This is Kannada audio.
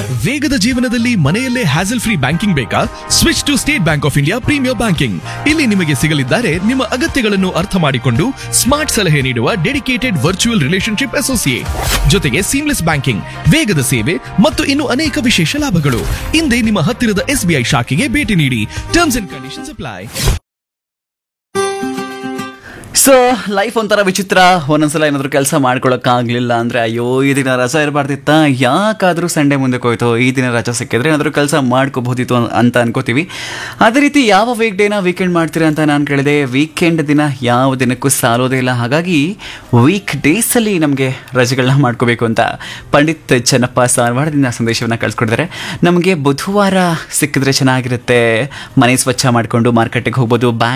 ವೇಗದ ಜೀವನದಲ್ಲಿ ಮನೆಯಲ್ಲೇ ಹ್ಯಾಸಲ್ ಫ್ರೀ ಬ್ಯಾಂಕಿಂಗ್ ಬೇಕಾ switch to state bank of India premier banking ಇಲ್ಲಿ ನಿಮಗೆ ಸಿಗಲಿದ್ದಾರೆ ನಿಮ್ಮ ಅಗತ್ಯಗಳನ್ನು ಅರ್ಥ ಮಾಡಿಕೊಂಡು ಸ್ಮಾರ್ಟ್ ಸಲಹೆ ನೀಡುವ ಡೆಡಿಕೇಟೆಡ್ ವರ್ಚುವಲ್ ರಿಲೇಶನ್ಶಿಪ್ ಅಸೋಸಿಯೇಟ್ ಜೊತೆಗೆ ಸೀಮ್ಲೆಸ್ ಬ್ಯಾಂಕಿಂಗ್ ವೇಗದ ಸೇವೆ ಮತ್ತು ಇನ್ನು ಅನೇಕ ವಿಶೇಷ ಲಾಭಗಳು ಹಿಂದೆ ನಿಮ್ಮ ಹತ್ತಿರದ ಎಸ್ಬಿಐ ಶಾಖೆಗೆ ಭೇಟಿ ನೀಡಿ terms and conditions apply so life ಒಂಥರ ವಿಚಿತ್ರ ಒಂದೊಂದ್ಸಲ ಏನಾದರೂ ಕೆಲಸ ಮಾಡ್ಕೊಳಕ್ಕಾಗಲಿಲ್ಲ ಅಂದರೆ ಅಯ್ಯೋ ಈ ದಿನ ರಜಾ ಇರಬಾರ್ದಿತ್ತ ಯಾಕಾದರೂ ಸಂಡೇ ಮುಂದಕ್ಕೆ ಹೋಯ್ತು ಈ ದಿನ ರಜಾ ಸಿಕ್ಕಿದ್ರೆ ಏನಾದರೂ ಕೆಲಸ ಮಾಡ್ಕೋಬಹುದಿತ್ತು ಅನ್- ಅಂತ ಅನ್ಕೋತೀವಿ ಅದೇ ರೀತಿ ಯಾವ ವೀಕ್ ಡೇನ ವೀಕೆಂಡ್ ಮಾಡ್ತೀರಾ ಅಂತ ನಾನು ಕೇಳಿದೆ ವೀಕೆಂಡ್ ದಿನ ಯಾವ ದಿನಕ್ಕೂ ಸಾಲೋದೇ ಇಲ್ಲ ಹಾಗಾಗಿ ವೀಕ್ ಡೇಸಲ್ಲಿ ನಮಗೆ ರಜೆಗಳನ್ನ ಮಾಡ್ಕೋಬೇಕು ಅಂತ ಪಂಡಿತ್ ಚೆನ್ನಪ್ಪ ಸಾರವಾಡದಿಂದ ಸಂದೇಶವನ್ನು ಕಳಿಸ್ಕೊಡಿದ್ದಾರೆ ನಮಗೆ ಬುಧವಾರ ಸಿಕ್ಕಿದ್ರೆ ಚೆನ್ನಾಗಿರುತ್ತೆ ಮನೆ ಸ್ವಚ್ಛ ಮಾಡಿಕೊಂಡು ಮಾರ್ಕೆಟಿಗೆ ಹೋಗ್ಬೋದು ಬ್ಯಾಂಕ್